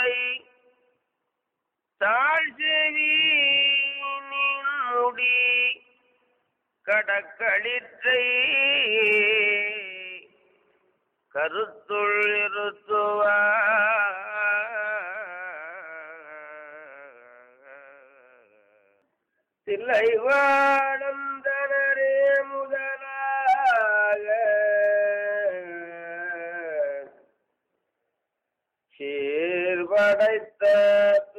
முல்லை தாழ்செவி முடி கடக்களிற்றை கருத்துள் இருத்துவார் தில்லை வாழந்தனரே முதலாக சீர்படைத்த